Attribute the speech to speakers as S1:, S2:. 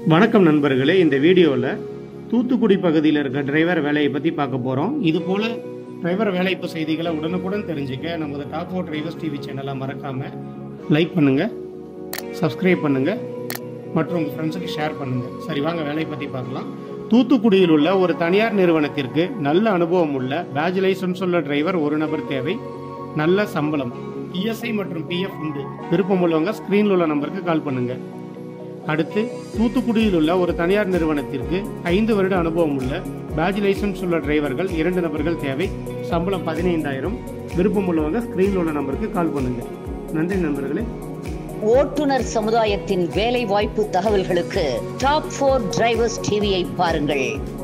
S1: வணக்கம் நண்பர்களே இந்த வீடியோவில் தூத்துக்குடி பகுதியில் இருக்க டிரைவர் வேலையை பற்றி பார்க்க போகிறோம் இது போல டிரைவர் வேலைப்பு செய்திகளை உடனுக்குடன் தெரிஞ்சுக்க நமது டாப் ஃபோர் டிரைவர்ஸ் டிவி சேனலை மறக்காமல் லைக் பண்ணுங்கள் சப்ஸ்கிரைப் பண்ணுங்கள் மற்றும் உங்கள் ஃப்ரெண்ட்ஸுக்கு ஷேர் பண்ணுங்கள் சரி வாங்க வேலையை பற்றி பார்க்கலாம் தூத்துக்குடியில் உள்ள ஒரு தனியார் நிறுவனத்திற்கு நல்ல அனுபவம் உள்ள பேட்ச் லைசன்ஸ் உள்ள டிரைவர் ஒரு நபர் தேவை நல்ல சம்பளம் இஎஸ்ஐ மற்றும் பிஎஃப் உண்டு விருப்பம் உள்ளவங்க ஸ்க்ரீனில் உள்ள நம்பருக்கு கால் பண்ணுங்கள் அடுத்து தூத்துக்குடியில் உள்ள ஒரு தனியார் நிறுவனத்திற்கு ஐந்து வருட அனுபவம் உள்ள பேட்ச் லைசன்ஸ் உள்ள டிரைவர்கள் இரண்டு நபர்கள் தேவை சம்பளம் பதினைந்தாயிரம் விருப்பம் உள்ளவங்க ஸ்கிரீனில் உள்ள நம்பருக்கு கால் பண்ணுங்க நன்றி நண்பர்களே
S2: ஓட்டுநர் சமுதாயத்தின் வேலை வாய்ப்பு தகவல்களுக்கு டாப் ஃபோர் டிரைவர்ஸ் டிவியை பாருங்கள்